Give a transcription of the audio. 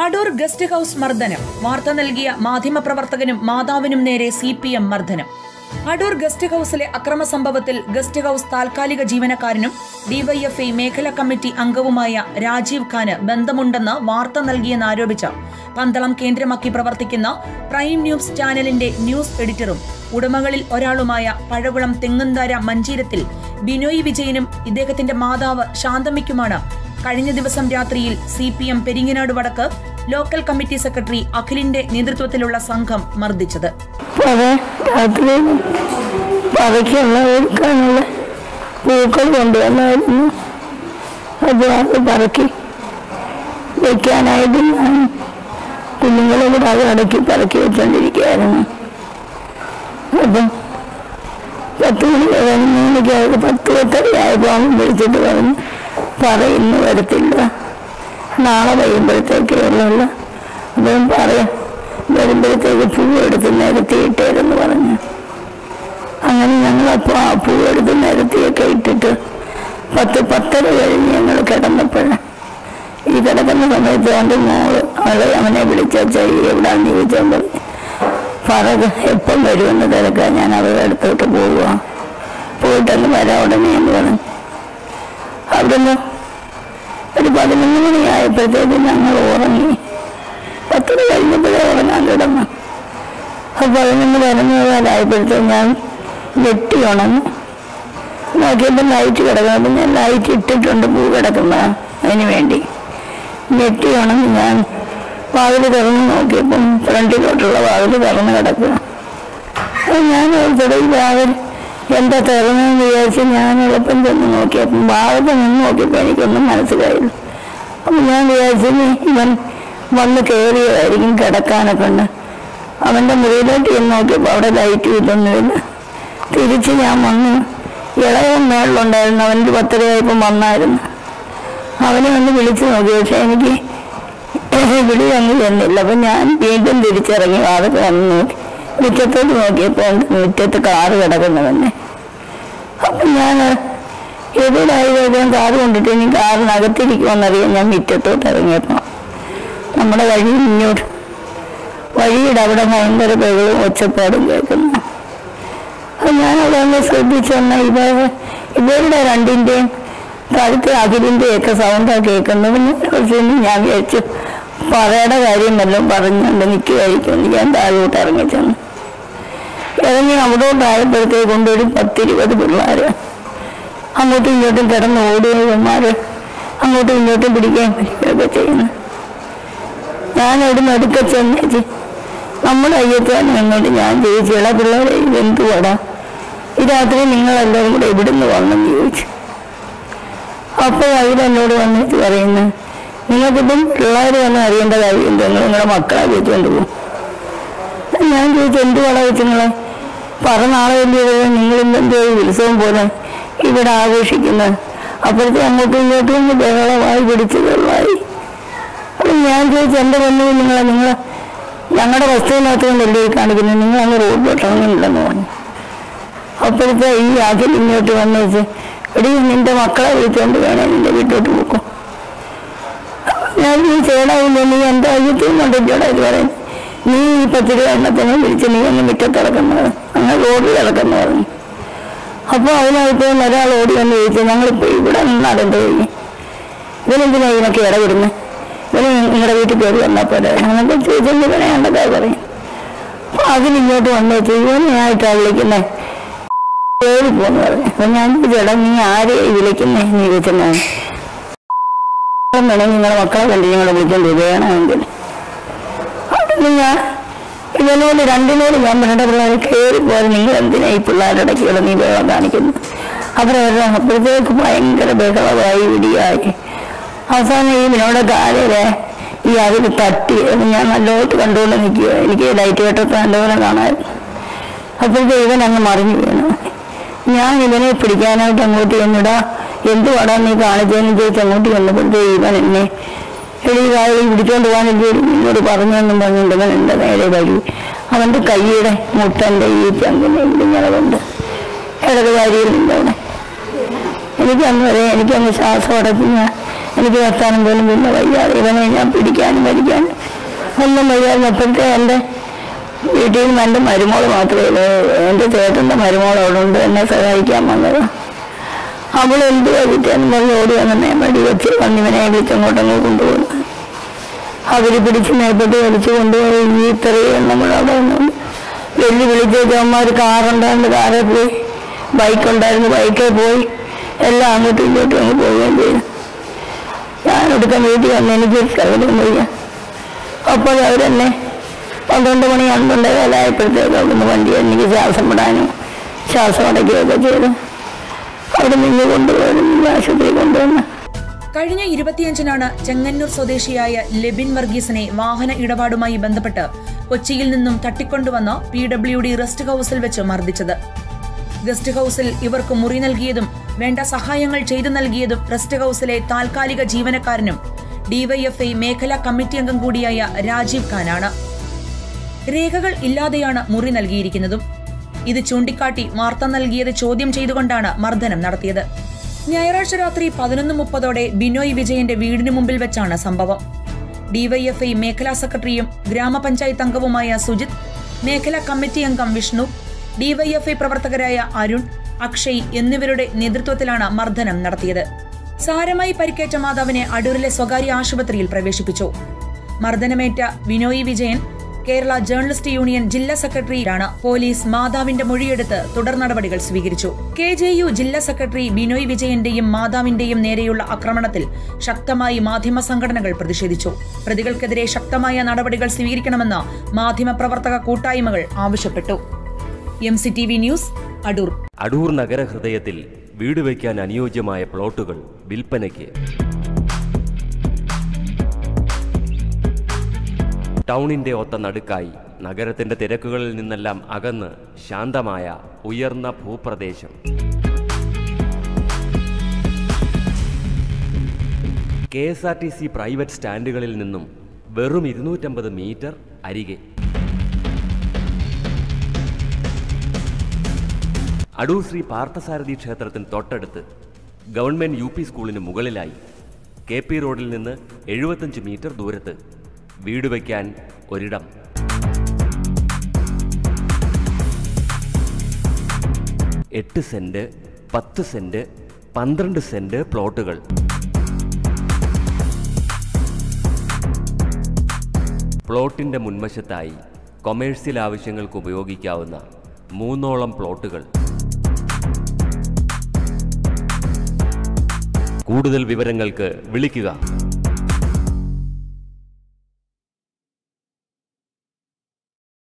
Adoor guest house മർദ്ദനം വാർത്ത നൽകിയ മാധ്യമപ്രവർത്തകനും മാതാവിനും നേരെ സി പി എം മർദ്ദനം അടൂർ ഗസ്റ്റ് ഹൌസിലെ അക്രമ സംഭവത്തിൽ ഗസ്റ്റ് ഹൌസ് താൽക്കാലിക ജീവനക്കാരനും ഡിവൈഎഫ്ഐ മേഖലാ കമ്മിറ്റി അംഗവുമായ രാജീവ് ഖാന് ബന്ധമുണ്ടെന്ന് വാർത്ത നൽകിയെന്നാരോപിച്ച പന്തളം കേന്ദ്രമാക്കി പ്രവർത്തിക്കുന്ന പ്രൈം ന്യൂസ് ചാനലിന്റെ ന്യൂസ് എഡിറ്ററും ഉടമകളിൽ ഒരാളുമായ പഴകുളം തെങ്ങുംതാര മഞ്ചീരത്തിൽ ബിനോയ് വിജയനും ഇദ്ദേഹത്തിന്റെ മാതാവ് ശാന്തമ്മയ്ക്കുമാണ് കഴിഞ്ഞ ദിവസം രാത്രിയിൽ സി പി എം പെരിങ്ങനാട് വടക്ക് ലോക്കൽ കമ്മിറ്റി സെക്രട്ടറി അഖിലിന്റെ നേതൃത്വത്തിലുള്ള സംഘം മർദ്ദിച്ചത് പല രാത്രി പറയ്ക്കുള്ള ഒരുക്കാനുള്ള പൂക്കൾ കൊണ്ടുവന്നായിരുന്നു അത് അത് പറക്കി വെക്കാനായിട്ട് ഞാൻ കുഞ്ഞുങ്ങളെ കൂടെ അത് അടക്കി പറക്കി വെച്ചോണ്ടിരിക്കുകയായിരുന്നു അപ്പം പത്ത് മണി പതിനൊന്ന് മണിക്കായത് പത്ത് പത്തരയായപ്പോൾ അവൻ വിളിച്ചിട്ട് പറഞ്ഞു പറ ഇന്ന് വരത്തില്ല നാളെ വൈകുമ്പോഴത്തേക്കേ ഉള്ളൂ അപ്പം പറയാം വരുമ്പോഴത്തേക്ക് പൂവെടുത്ത് നിരത്തിയിട്ടേരെന്ന് പറഞ്ഞു അങ്ങനെ ഞങ്ങളപ്പോൾ ആ പൂവെടുത്ത് നിരത്തിയൊക്കെ ഇട്ടിട്ട് പത്ത് പത്തര കഴിഞ്ഞ് ഞങ്ങൾ കിടന്നപ്പോൾ ഈ കിടക്കുന്ന സമയത്ത് എൻ്റെ മോള് അവളെ അവനെ വിളിച്ചാ എവിടാന്ന് ചോദിച്ചാൽ പറഞ്ഞു പറത് എപ്പം വരുമെന്ന് തിരക്കാൻ ഞാൻ അവരുടെ അടുത്തോട്ട് പോവുക പോയിട്ടൊന്ന് വരാം ഉടനെ എന്ന് പറഞ്ഞു അവിടുന്ന് ഒരു പതിനൊന്ന് മണിയായപ്പോഴത്തേക്ക് ഞങ്ങൾ ഉറങ്ങി പത്തര കഴിഞ്ഞപ്പോഴേ ഉറങ്ങാൻ കിടന്നു അപ്പോൾ പതിനൊന്ന് പതിനൊന്ന് കാലായപ്പോഴത്തേക്ക് ഞാൻ വെട്ടി ഉണങ്ങി നോക്കിയപ്പോൾ ലൈറ്റ് കിടക്കണം അപ്പം ഞാൻ ലൈറ്റ് ഇട്ടിട്ടുണ്ട് പൂ കിടക്കുന്ന അതിന് വേണ്ടി വെട്ടി ഉണങ്ങി ഞാൻ വാതിൽ തുറന്ന് നോക്കിയപ്പം ഫ്രണ്ടിലോട്ടുള്ള വാതിൽ തുറന്ന് കിടക്കുക അപ്പോൾ ഞാൻ ഓർത്തത് ഈ വാതിൽ എന്താ തുറന്നെന്ന് വിചാരിച്ച് ഞാൻ എളുപ്പം ചെന്ന് നോക്കിയപ്പം വാതിൽ നിന്ന് നോക്കിയപ്പോൾ എനിക്കൊന്നും മനസ്സിലായില്ല അപ്പം ഞാൻ വിചാരിച്ചു "ഇനി ഇവൻ വന്ന് കയറിയതായിരിക്കും കിടക്കാനൊക്കെ ഉണ്ട് അവൻ്റെ മുറിയിലോട്ട് ചെന്ന് നോക്കിയപ്പോൾ അവിടെ ലൈറ്റ് ഇതൊന്നുമില്ല തിരിച്ച് ഞാൻ വന്നു ഇളയവൻ മേളിലുണ്ടായിരുന്നു അവൻ്റെ പത്തരയായപ്പം വന്നായിരുന്നു അവനെ ഒന്ന് വിളിച്ചു നോക്കി പക്ഷെ എനിക്ക് വിളി അങ്ങ് ചെന്നില്ല അപ്പം ഞാൻ വീണ്ടും തിരിച്ചിറങ്ങി വാതൊക്കെ വന്ന് നോക്കി മുറ്റത്തോട്ട് നോക്കിയപ്പോൾ ഉണ്ട് മുറ്റത്ത് കാറ് കിടക്കുന്നവന്നെ അപ്പം ഞാൻ എവിടായാലും കാറ് കൊണ്ടിട്ട് ഇനി കാറിനകത്തിരിക്കുമെന്നറിയാൻ ഞാൻ മുറ്റത്തോട്ട് ഇറങ്ങിയപ്പോൾ നമ്മുടെ വഴി ഇങ്ങോട്ട് വഴിയുടെ അവിടെ ഭയങ്കര ബഹളവും ഒച്ചപ്പാടും കേൾക്കുന്നു അപ്പം ഞാൻ അവിടെ ഒന്ന് ശ്രദ്ധിച്ചെന്ന ഇവ ഇവരുടെ രണ്ടിൻ്റെയും കഴുത്ത് അഖിലിൻ്റെ ഒക്കെ സൗണ്ടാണ് കേൾക്കുന്നത് പിന്നെ കുറച്ച് ഞാൻ വിചാരിച്ചു പറയുടെ കാര്യം വല്ലതും പറഞ്ഞുകൊണ്ട് നിൽക്കുമായിരിക്കും ഞാൻ താഴോട്ട് ഇറങ്ങി ചെന്നു ഇറങ്ങി അവിടോട്ടായപ്പോഴത്തേക്ക് കൊണ്ടൊരു പത്തിരുപത് പിള്ളേർ അങ്ങോട്ടും ഇങ്ങോട്ടും കിടന്ന് ഓടുകമാർ അങ്ങോട്ടും ഇങ്ങോട്ടും പിടിക്കുകയും പിടിക്കുകയൊക്കെ ചെയ്യുന്നു ഞാൻ അവിടെ നടുക്ക ചെന്നേച്ച് നമ്മുടെ അയ്യത്താൻ എന്നിട്ട് ഞാൻ ചോദിച്ചു ഇള പിള്ളേരെ ഇതെന്ത് പടാ ഈ രാത്രി നിങ്ങളെല്ലാവരും കൂടെ ഇവിടുന്ന് വന്നെന്ന് ചോദിച്ചു അപ്പോൾ അവരെന്നോട് വന്നിട്ട് പറയുന്നു നിങ്ങൾക്കിപ്പം പിള്ളേർ വന്ന് അറിയേണ്ട കാര്യമുണ്ട് നിങ്ങൾ നിങ്ങളുടെ മക്കളെ വെച്ചുകൊണ്ട് പോകും ഞാൻ ചോദിച്ചു എന്ത് പട വെച്ചുങ്ങളെ പറ നാളെ വലിയത് നിങ്ങൾ ഇന്നെന്തോ ഒരു ഉത്സവം പോലെ ഇവിടെ ആഘോഷിക്കുന്നത് അപ്പോഴത്തെ അങ്ങോട്ടും ഇങ്ങോട്ടും ഒന്ന് ബഹളമായി പിടിച്ച് വെള്ളമായി അപ്പം ഞാൻ ചോദിച്ചു എൻ്റെ വന്നു നിങ്ങളെ നിങ്ങൾ ഞങ്ങളുടെ വസ്തുവിനകത്ത് കൊണ്ടല്ലേ ഈ കാണിക്കുന്നത് നിങ്ങൾ അങ്ങ് റോഡിലോട്ട് ഇറങ്ങുന്നില്ലെന്ന് പറഞ്ഞു അപ്പോഴത്തെ ഈ അഖിൽ ഇങ്ങോട്ട് വന്നു വെച്ച് എടി നിന്റെ മക്കളെ വിളിച്ചുകൊണ്ട് വേണേ നിന്റെ വീട്ടിലോട്ട് പോക്കും ഞാൻ ഈ ചേടാവില്ല നീ എൻ്റെ അയ്യത്തിൽ കൊണ്ടിട്ടോടാ ഇത് പറയുന്നത് നീ ഈ പത്ത് രൂപ എണ്ണത്തിനെ വിളിച്ച് നീ ഒന്ന് മുറ്റത്ത് ഇറക്കുന്നത് അങ്ങനെ റോഡിൽ ഇറക്കുന്ന പറഞ്ഞു അപ്പോൾ അതിനകത്ത് ഒരാൾ ഓടി വന്ന് ചോദിച്ചു ഞങ്ങളിപ്പോൾ ഇവിടെ നിന്നാടെന്ത് കഴിഞ്ഞു ഇവനെന്തിനാ ഇതിനൊക്കെ ഇടപെടുന്നത് ഇവന് നിങ്ങളുടെ വീട്ടിൽ കയറി വന്നാൽ പോലെ നമുക്ക് ചോദിച്ചെങ്കിൽ ഇവനെ കണ്ടതാ പറയും അപ്പോൾ അതിനിങ്ങോട്ട് വന്നു വെച്ചു ഇവനെയായിട്ടാണ് വിളിക്കുന്നത് കയറി പോന്ന് പറഞ്ഞു അപ്പം ഞാൻ ചോദിച്ചേടാ നീ ആരെയായി വിളിക്കുന്നേ നീ ചോദിച്ചെന്നാണ് വേണമെങ്കിൽ നിങ്ങളുടെ മക്കളെ കണ്ടി നിങ്ങളെ വിളിച്ചോണ്ട് വേണമെങ്കിൽ അവിടെ ഞാൻ ഇവനോട് രണ്ടിനോട് ഞാൻ പറഞ്ഞ പിള്ളേർ കയറി പോലെ നിങ്ങൾ എന്തിനാ ഈ പിള്ളേരുടെ ഇടയ്ക്കുള്ള നീ ബഹളം കാണിക്കുന്നു അവരവരുടെ അപ്പോഴത്തേക്ക് ഭയങ്കര ബഹളമായി ഇടിയായി അവസാനം ഈ ഇവനോട് കാലരെ ഈ അതിൽ തട്ടി അത് ഞാൻ നല്ലോട്ട് കണ്ടുകൊണ്ട് നിൽക്കുക എനിക്ക് ലൈറ്റ് വെട്ടത്ത് നല്ലപോലെ കാണാമായിരുന്നു അപ്പോഴത്തെ ഇവൻ അങ്ങ് മറിഞ്ഞു വീണു ഞാൻ ഇവനെ പിടിക്കാനായിട്ട് അങ്ങോട്ട് ചെന്നിടാ എന്ത് പടാ നീ കാണിച്ചതെന്ന് ചോദിച്ച് അങ്ങോട്ട് ചെന്നപ്പോഴത്തെ ഇവൻ എന്നെ എടി കായലി പിടിച്ചോണ്ട് പോകാൻ എന്ത് എന്നോട് പറഞ്ഞെന്നും പറഞ്ഞുകൊണ്ട് ഇവൻ എൻ്റെ നേരെ വഴി അവൻ്റെ കൈയുടെ മുട്ടൻ്റെ ഈ ചങ്കിനെ ഇങ്ങനെ കൊണ്ട് ഇടത് വാരിയിൽ നിന്നവിടെ എനിക്കന്ന് വരെ എനിക്കങ്ങ് ശ്വാസം അടക്കി ഞാൻ എനിക്ക് വർത്താനം പോലും പിന്നെ വയ്യാതെ ഇവനെ ഞാൻ പിടിക്കാനും ഭരിക്കാനും ഒന്നും വയ്യാതെ അപ്പോഴത്തെ എൻ്റെ വീട്ടിൽ നിന്ന് എൻ്റെ മരുമോൾ മാത്രമേ ഉള്ളൂ എൻ്റെ ചേട്ടൻ്റെ മരുമോൾ അവിടെ ഉണ്ട് എന്നെ സഹായിക്കാൻ വന്നത് അവൾ എന്ത് കഴിച്ചാലും പറഞ്ഞ് ഓടി വന്നെ മടി വെച്ച് വന്നിവനെ വിളിച്ചങ്ങോട്ടങ്ങ് കൊണ്ടുപോകുന്നു അവര് പിടിച്ച് മേപ്പെട്ട് വലിച്ചു കൊണ്ടുപോയി ഈ ഇത്രയും നമ്മളവിടെ വന്നു വെല്ലു വിളിച്ചേച്ചവന്മാർ കാറുണ്ടായിരുന്നു കാറിൽ പോയി ബൈക്കുണ്ടായിരുന്നു ബൈക്കിൽ പോയി എല്ലാം അങ്ങോട്ടും ഇങ്ങോട്ടും അങ്ങ് പോവുകയും ചെയ്തു ഞാനെടുക്കാൻ വീട്ടിൽ വന്ന് എനിക്ക് സൗകര്യം വയ്യ അപ്പോൾ അവരെന്നെ പന്ത്രണ്ട് മണി പന്ത്രണ്ട് കാലമായപ്പോഴത്തേക്ക് അവിടുന്ന് വണ്ടി എനിക്ക് ശ്വാസം വിടാനും ശ്വാസം അടയ്ക്കുകയൊക്കെ ചെയ്തു അവിടെ നിന്ന് കൊണ്ടുപോയി ആശുപത്രി കൊണ്ടുവന്ന് കഴിഞ്ഞ ഇരുപത്തിയഞ്ചിനാണ് ചെങ്ങന്നൂർ സ്വദേശിയായ ലെബിൻ വർഗീസിനെ വാഹന ഇടപാടുമായി ബന്ധപ്പെട്ട് കൊച്ചിയിൽ നിന്നും തട്ടിക്കൊണ്ടുവന്ന പി ഡബ്ല്യു ഡി റെസ്റ്റ് ഹൌസിൽ വെച്ച് മർദ്ദിച്ചത് ഗസ്റ്റ് ഹൌസിൽ ഇവർക്ക് മുറി നൽകിയതും വേണ്ട സഹായങ്ങൾ ചെയ്തു നൽകിയതും റെസ്റ്റ് ഹൌസിലെ താൽക്കാലിക ജീവനക്കാരനും ഡിവൈഎഫ്ഐ മേഖലാ കമ്മിറ്റി അംഗം കൂടിയായ രാജീവ് ഖാനാണ് രേഖകൾ ഇല്ലാതെയാണ് മുറി നൽകിയിരിക്കുന്നതും ഇത് ചൂണ്ടിക്കാട്ടി വാർത്ത നൽകിയത് ചോദ്യം ചെയ്തുകൊണ്ടാണ് മർദ്ദനം നടത്തിയത് ഞായറാഴ്ച രാത്രി പതിനൊന്ന് മുപ്പതോടെ ബിനോയ് വിജയന്റെ വീടിന് മുമ്പിൽ വെച്ചാണ് സംഭവം ഡിവൈഎഫ്ഐ മേഖലാ സെക്രട്ടറിയും ഗ്രാമപഞ്ചായത്ത് അംഗവുമായ സുജിത് മേഖലാ കമ്മിറ്റി അംഗം വിഷ്ണു ഡിവൈഎഫ്ഐ പ്രവർത്തകരായ അരുൺ അക്ഷയ് എന്നിവരുടെ നേതൃത്വത്തിലാണ് മർദ്ദനം നടത്തിയത് സാരമായി പരിക്കേറ്റ മാതാവിനെ അടൂരിലെ സ്വകാര്യ ആശുപത്രിയിൽ പ്രവേശിപ്പിച്ചു മർദ്ദനമേറ്റ വിനോയ് വിജയൻ കേരള ജേർണലിസ്റ്റ് യൂണിയൻ ജില്ലാ സെക്രട്ടറിയാണ് പോലീസ് മാതാവിന്റെ മൊഴിയെടുത്ത് തുടർ നടപടികൾ സ്വീകരിച്ചു കെ ജെ യു ജില്ലാ സെക്രട്ടറി ബിനോയ് വിജയന്റെയും മാതാവിന്റെയും നേരെയുള്ള ആക്രമണത്തിൽ ശക്തമായി മാധ്യമ സംഘടനകൾ പ്രതിഷേധിച്ചു പ്രതികൾക്കെതിരെ ശക്തമായ നടപടികൾ സ്വീകരിക്കണമെന്ന് മാധ്യമപ്രവർത്തക കൂട്ടായ്മകൾ ആവശ്യപ്പെട്ടു M C T V news Adoor Adoor നഗരഹൃദയത്തിൽ വീട് വയ്ക്കാൻ അനുയോജ്യമായ പ്ലോട്ടുകൾ വിൽപ്പനയ്ക്ക് ടൗണിന്റെ ഒത്ത നടുക്കായി നഗരത്തിന്റെ തിരക്കുകളിൽ നിന്നെല്ലാം അകന്ന് ശാന്തമായ ഉയർന്ന ഭൂപ്രദേശം K S R T C private സ്റ്റാൻഡുകളിൽ നിന്നും വെറും ഇരുന്നൂറ്റമ്പത് മീറ്റർ അരികെ അടൂർ ശ്രീ പാർത്ഥസാരഥി ക്ഷേത്രത്തിന് തൊട്ടടുത്ത് ഗവൺമെന്റ് യു പി സ്കൂളിന് മുകളിലായി കെ പി റോഡിൽ നിന്ന് എഴുപത്തഞ്ച് മീറ്റർ ദൂരത്ത് വീട് വയ്ക്കാൻ ഒരിടം എട്ട് സെന്റ് പത്ത് സെന്റ് പന്ത്രണ്ട് സെന്റ് പ്ലോട്ടുകൾ പ്ലോട്ടിന്റെ മുൻവശത്തായി കൊമേഴ്സ്യൽ ആവശ്യങ്ങൾക്ക് ഉപയോഗിക്കാവുന്ന മൂന്നോളം പ്ലോട്ടുകൾ കൂടുതൽ വിവരങ്ങൾക്ക് വിളിക്കുക